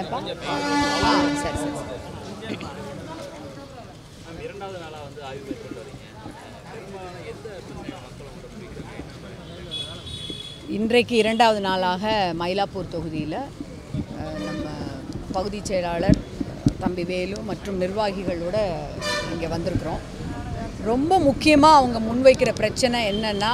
என்னப்பா ஆ சரி சரி சரி மேம் இரண்டாவது நாளாக வந்து ஆய்வு மேற்கொண்டு வரீங்க பெரும்பாலான எந்த பிரச்சனையை மக்கள் உங்களை முடிக்கிறாங்க இன்றைக்கு இரண்டாவது நாளாக மயிலாப்பூர் தொகுதியில் அஹ், நம்ம பகுதி செயலாளர் தம்பி வேலு மற்றும் நிர்வாகிகளோட இங்கே வந்திருக்கிறோம் ரொம்ப முக்கியமாக அவங்க முன்வைக்கிற பிரச்சனை என்னென்னா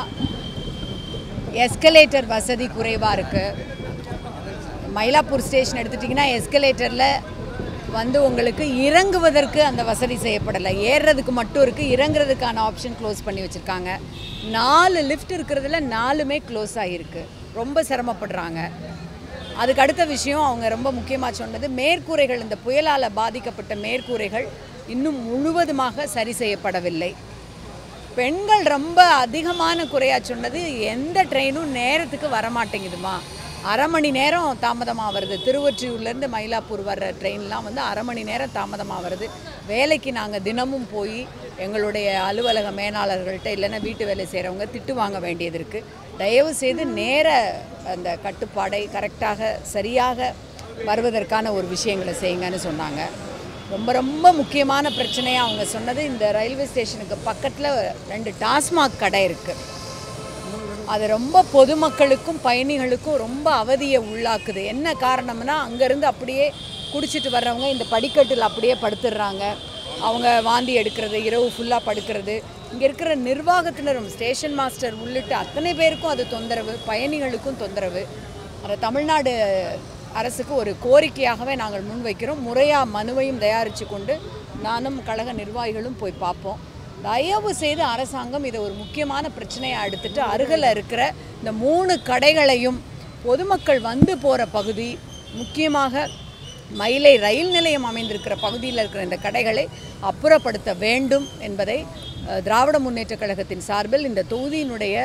எஸ்கலேட்டர் வசதி குறைவாக இருக்குது மயிலாப்பூர் ஸ்டேஷன் எடுத்துட்டிங்கன்னா எஸ்கலேட்டரில் வந்து உங்களுக்கு இறங்குவதற்கு அந்த வசதி செய்யப்படலை ஏறுறதுக்கு மட்டும் இருக்குது இறங்குறதுக்கான ஆப்ஷன் க்ளோஸ் பண்ணி வச்சுருக்காங்க நாலு லிஃப்ட் இருக்கிறதுல நாலுமே க்ளோஸ் ஆகிருக்கு ரொம்ப சிரமப்படுறாங்க அதுக்கு அடுத்த விஷயம் அவங்க ரொம்ப முக்கியமாக சொன்னது மேற்கூரைகள் இந்த புயலால் பாதிக்கப்பட்ட மேற்கூரைகள் இன்னும் முழுவதுமாக சரி செய்யப்படவில்லை பெண்கள் ரொம்ப அதிகமான குறையா சொன்னது எந்த ட்ரெயினும் நேரத்துக்கு வரமாட்டேங்குதுமா அரை மணி நேரம் தாமதமாக வருது திருவொற்றியூர்லேருந்து மயிலாப்பூர் வர்ற ட்ரெயின்லாம் வந்து அரை மணி நேரம் தாமதமாக வருது வேலைக்கு நாங்கள் தினமும் போய் எங்களுடைய அலுவலக மேலாளர்கள்ட்ட இல்லைன்னா வீட்டு வேலை செய்கிறவங்க திட்டு வாங்க வேண்டியது இருக்குது தயவு செய்து நேர அந்த கட்டுப்பாடை கரெக்டாக சரியாக வருவதற்கான ஒரு விஷயங்களை செய்யுங்கன்னு சொன்னாங்க ரொம்ப ரொம்ப முக்கியமான பிரச்சனையாக அவங்க சொன்னது இந்த ரயில்வே ஸ்டேஷனுக்கு பக்கத்தில் ரெண்டு டாஸ்மாக் கடை இருக்குது அது ரொம்ப பொதுமக்களுக்கும் பயணிகளுக்கும் ரொம்ப அவதியை உள்ளாக்குது என்ன காரணம்னா அங்கேருந்து அப்படியே குடிச்சிட்டு வர்றவங்க இந்த படிக்கட்டில் அப்படியே படுத்துடுறாங்க அவங்க வாந்தி எடுக்கிறது இரவு ஃபுல்லாக படுக்கிறது இங்கே இருக்கிற நிர்வாகத்தினரும் ஸ்டேஷன் மாஸ்டர் உள்ளிட்ட அத்தனை பேருக்கும் அது தொந்தரவு பயணிகளுக்கும் தொந்தரவு அதை தமிழ்நாடு அரசுக்கு ஒரு கோரிக்கையாகவே நாங்கள் முன்வைக்கிறோம் முறையாக மனுவையும் தயாரித்து கொண்டு நானும் கழக நிர்வாகிகளும் போய் பார்ப்போம் தயவு செய்து அரசாங்கம் இதை ஒரு முக்கியமான பிரச்சனையாக எடுத்துட்டு அருகில் இருக்கிற இந்த மூணு கடைகளையும் பொதுமக்கள் வந்து போகிற பகுதி முக்கியமாக மயிலை ரயில் நிலையம் அமைந்திருக்கிற பகுதியில் இருக்கிற இந்த கடைகளை அப்புறப்படுத்த வேண்டும் என்பதை அஹ், திராவிட முன்னேற்றக் கழகத்தின் சார்பில் இந்த தொகுதியினுடைய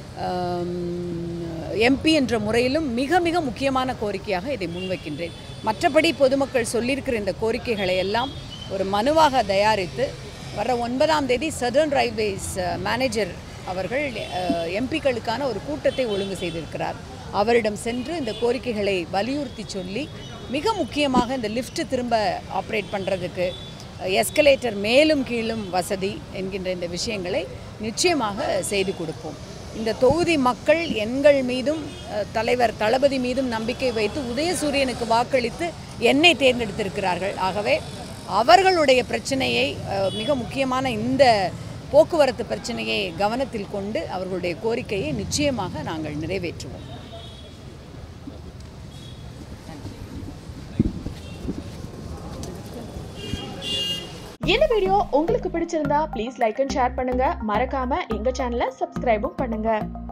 எம்பி என்ற முறையிலும் மிக மிக முக்கியமான கோரிக்கையாக இதை முன்வைக்கின்றேன் மற்றபடி பொதுமக்கள் சொல்லியிருக்கிற இந்த கோரிக்கைகளை எல்லாம் ஒரு மனுவாக தயாரித்து வர ஒன்பதாம் தேதி சதர்ன் ரயில்வேஸ் மேனேஜர் அவர்கள் எம்பிக்களுக்கான ஒரு கூட்டத்தை ஒழுங்கு செய்திருக்கிறார் அவரிடம் சென்று இந்த கோரிக்கைகளை வலியுறுத்தி சொல்லி மிக முக்கியமாக இந்த லிஃப்ட் திரும்ப ஆப்ரேட் பண்ணுறதுக்கு எஸ்கலேட்டர் மேலும் கீழும் வசதி என்கின்ற இந்த விஷயங்களை நிச்சயமாக செய்து கொடுப்போம் இந்த தொகுதி மக்கள் எங்கள் மீதும் அஹ், தலைவர் தளபதி மீதும் நம்பிக்கை வைத்து உதயசூரியனுக்கு வாக்களித்து என்னை தேர்ந்தெடுத்திருக்கிறார்கள் ஆகவே அவர்களுடைய பிரச்சனையை அஹ், மிக முக்கியமான இந்த போக்குவரத்து பிரச்சனையை கவனத்தில் கொண்டு அவர்களுடைய கோரிக்கையை நிச்சயமாக நாங்கள் நிறைவேற்றுவோம் இந்த வீடியோ உங்களுக்கு பிடிச்சிருந்தா ப்ளீஸ் லைக் அண்ட் ஷேர் பண்ணுங்க மறக்காம எங்க சேனலை சப்ஸ்கிரைபும் பண்ணுங்க